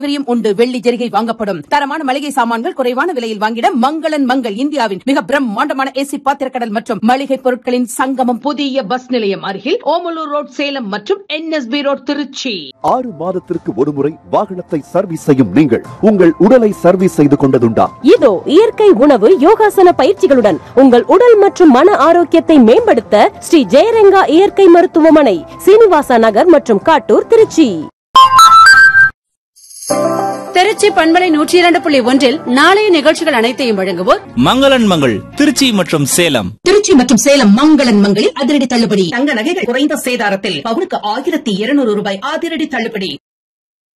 சௌகரியம் உண்டு வெள்ளி ஜெரிகை வாங்கப்படும் தரமான மளிகை சாமான்கள் குறைவான விலையில் வாங்கிட மங்களன் மங்கள் இந்தியாவின் மிக பிரம்மாண்டமான ஏசி பாத்திரக்கடல் மற்றும் மளிகை பொருட்களின் சங்கமம் புதிய பஸ் நிலையம் அருகில் ஓமலூர் ரோட் சேலம் மற்றும் என்எஸ்பி ரோட் திருச்சி ஆறு மாதத்திற்கு ஒருமுறை வாகனத்தை சர்வீஸ் செய்யும் நீங்கள் உங்கள் உடலை சர்வீஸ் செய்து கொண்டதுண்டா இதோ இயற்கை உணவு யோகாசன பயிற்சிகளுடன் உங்கள் உடல் மற்றும் மன ஆரோக்கியத்தை மேம்படுத்த ஸ்ரீ ஜெயரங்கா இயற்கை மருத்துவமனை சீனிவாசா நகர் மற்றும் காட்டூர் திருச்சி திருச்சி பண்பலை நூற்றி இரண்டு புள்ளி ஒன்றில் நாளைய நிகழ்ச்சிகள் அனைத்தையும் வழங்குவோர் மங்களன் மங்கள் திருச்சி மற்றும் சேலம் திருச்சி மற்றும் சேலம் மங்களன் மங்களில் அதிரடி தள்ளுபடி தங்க நகைகள் குறைந்த சேதாரத்தில் பவுனுக்கு ஆயிரத்தி இருநூறு ரூபாய் அதிரடி தள்ளுபடி